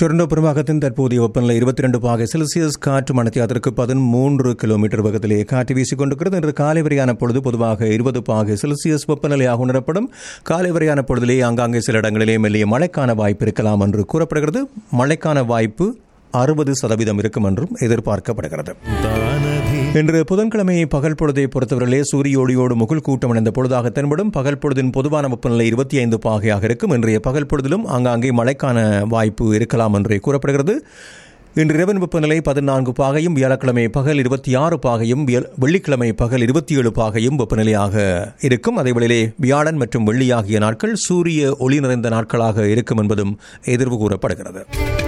Toronto பெரும்பாகத்தின் தற்போதைய வெப்பநிலை இருபத்தி ரெண்டு பாகை செல்சியஸ் காற்று மணத்தியாத்திற்கு பதிமூன்று கிலோமீட்டர் வேகத்திலே காற்று வீசிக் கொண்டிருக்கிறது இன்று காலை வரையான பொழுது பொதுவாக இருபது பாகை செல்சியஸ் வெப்பநிலையாக உணரப்படும் காலை வரையான பொழுதிலே ஆங்காங்கே சில இடங்களிலே மெல்லிய மழைக்கான வாய்ப்பு இருக்கலாம் என்று கூறப்படுகிறது மழைக்கான வாய்ப்பு அறுபது சதவீதம் இருக்கும் என்றும் எதிர்பார்க்கப்படுகிறது இன்று புதன்கிழமை பகல் பொழுதை பொறுத்தவரையிலே சூரிய ஒளியோடு முகுல் கூட்டம் அடைந்த பொழுதாக தென்படும் பகல் பொழுதின் பொதுவான வெப்பநிலை இருபத்தி ஐந்து பாகையாக இருக்கும் இன்றைய பகல் பொழுதிலும் ஆங்காங்கே மழைக்கான வாய்ப்பு இருக்கலாம் என்று கூறப்படுகிறது இன்று இரவின் வெப்பநிலை பதினான்கு பாகையும் வியாழக்கிழமை பகல் இருபத்தி ஆறு பாகையும் வியல்- வெள்ளிக்கிழமை பகல் இருபத்தி ஏழு பாகையும் வெப்பநிலையாக இருக்கும் அதேவேளையிலே வியாழன் மற்றும் வெள்ளி ஆகிய நாட்கள் சூரிய ஒளி நிறைந்த நாட்களாக இருக்கும் என்பதும் எதிர்வு கூறப்படுகிறது